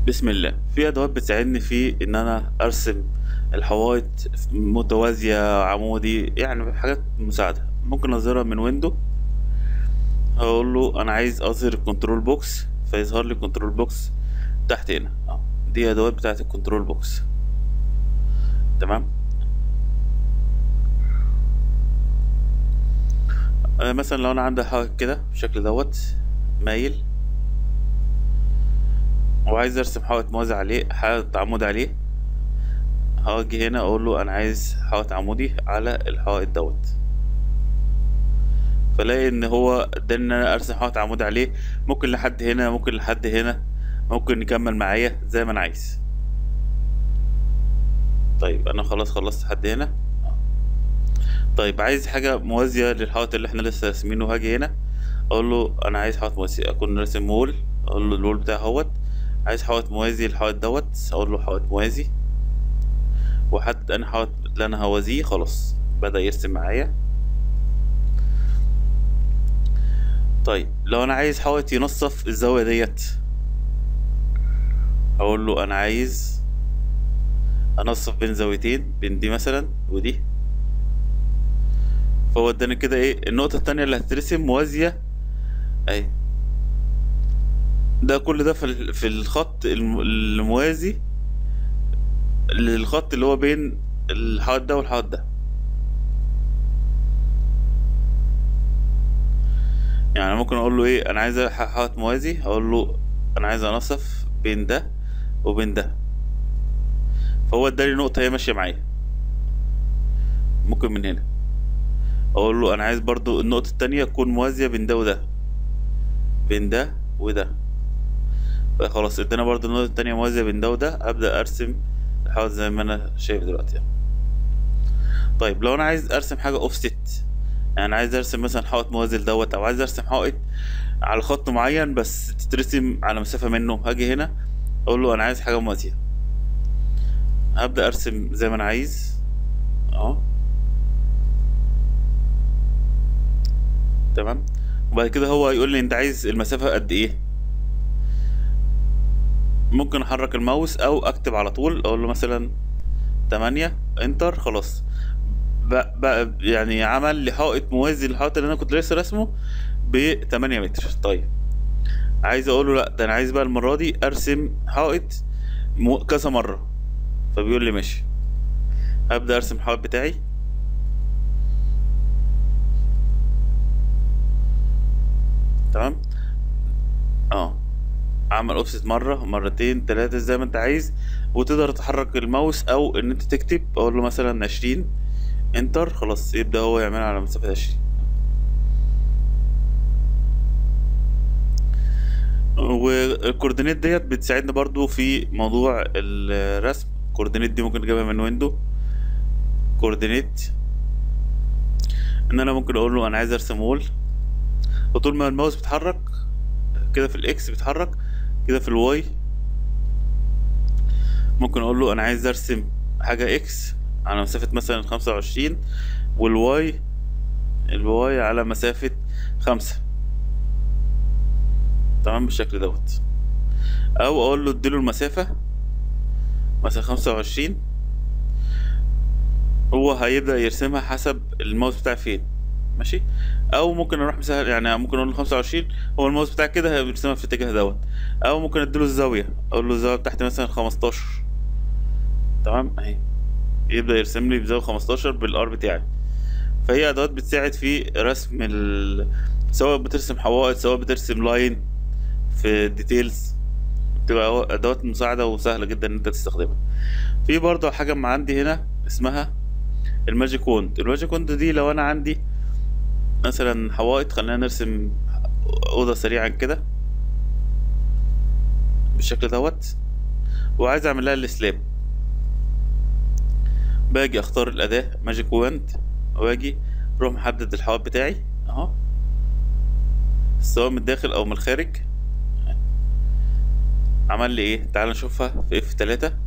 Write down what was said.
بسم الله في ادوات بتساعدني في ان انا ارسم الحوائط متوازية عمودي يعني حاجات مساعدة ممكن اظهرها من ويندو هقول له انا عايز اظهر الكنترول بوكس فيظهر لي الكنترول بوكس تحت هنا اه دي ادوات بتاعت الكنترول بوكس تمام آه، مثلا لو انا عندي حائط كده بالشكل دوت مايل وعايز ارسم حائط موازي عليه حائط عمودي عليه هاجي هنا اقول له انا عايز حائط عمودي على الحائط دوت فلاقي ان هو ده ان انا ارسم حائط عمودي عليه ممكن لحد هنا ممكن لحد هنا ممكن نكمل معايا زي ما انا عايز طيب انا خلاص خلصت لحد هنا طيب عايز حاجة موازية للحائط اللي احنا لسه راسمينه هاجي هنا اقول له انا عايز حائط موازي اكون راسم وول اقول له الوول بتاعي اهوت عايز حائط موازي للحائط دوت اقول له حائط موازي وحدد انا حائط اللي انا هوازيه خلاص بدأ يرسم معايا طيب لو انا عايز حائط ينصف الزاوية ديت اقول له انا عايز انصف بين زاويتين بين دي مثلا ودي فهو اداني كده ايه النقطة التانية اللي هترسم موازية اهي ده كل ده في ال- في الخط الم- الموازي للخط اللي هو بين الحائط ده والحائط ده يعني ممكن اقول له ايه انا عايز ح- حائط موازي اقول له انا عايز انصف بين ده وبين ده فهو اداني نقطة هي ماشية معايا ممكن من هنا اقول له انا عايز برضو النقطة التانية تكون موازية بين ده وده بين ده وده فخلاص ادانا برضو النقطة التانية موازية بين ده وده ابدأ ارسم الحوض زي ما انا شايف دلوقتي طيب لو انا عايز ارسم حاجة اوفست يعني عايز ارسم مثلا حائط موازي لدوت او عايز ارسم حائط على خط معين بس تترسم على مسافة منه هاجي هنا اقول له انا عايز حاجة موازية هبدأ ارسم زي ما انا عايز اهو تمام وبعد كده هو يقول لي انت عايز المسافة قد ايه ممكن احرك الماوس او اكتب على طول اقول له مثلا تمانية انتر خلاص بقى, بقى يعني عمل لي حائط موازي للحائط اللي انا كنت لسه راسمه بتمانية متر طيب عايز اقول له لا ده انا عايز بقى المرة دي ارسم حائط مو- كذا مرة فبيقول لي ماشي هبدأ ارسم الحائط بتاعي تمام اه عمل اوفست مرة مرتين تلاتة زي ما انت عايز وتقدر تحرك الماوس او ان انت تكتب اقول له مثلا عشرين انتر خلاص يبدأ هو يعملها على مسافة عشرين والكوردينيت ديت بتساعدنا برضو في موضوع الرسم الكوردينيت دي ممكن نجيبها من ويندو كوردينيت ان انا ممكن اقول له انا عايز ارسم وول وطول ما الماوس بيتحرك كده في الاكس بيتحرك كده في الواي ممكن اقول له انا عايز ارسم حاجة اكس على مسافة مثلا خمسة وعشرين والواي الواي على مسافة خمسة تمام بالشكل دوت او اقول له اديله المسافة مثلا خمسة وعشرين هو هيبدأ يرسمها حسب الماوس بتاعي فين ماشي او ممكن اروح مسهل يعني ممكن اقول له 25 هو الماوس بتاعي كده هيرسمها في الاتجاه دوت او ممكن اديله الزاويه اقول له الزاويه بتاعتي مثلا 15 تمام اهي يبدا يرسم لي بزاويه 15 بالار بتاعي فهي ادوات بتساعد في رسم ال... سواء بترسم حوائط سواء بترسم لاين في ديتيلز بتبقى ادوات مساعده وسهله جدا ان انت تستخدمها في برضه حاجه ما عندي هنا اسمها الماجيك ووند الماجيك ووند دي لو انا عندي مثلا حوائط خلينا نرسم اوضه سريعا كده بالشكل دوت وعايز اعمل لها السلاب باجي اختار الاداه ماجيك ووند واجي اروح محدد الحوائط بتاعي اهو سواء من الداخل او من الخارج عمل لي ايه تعال نشوفها في اف 3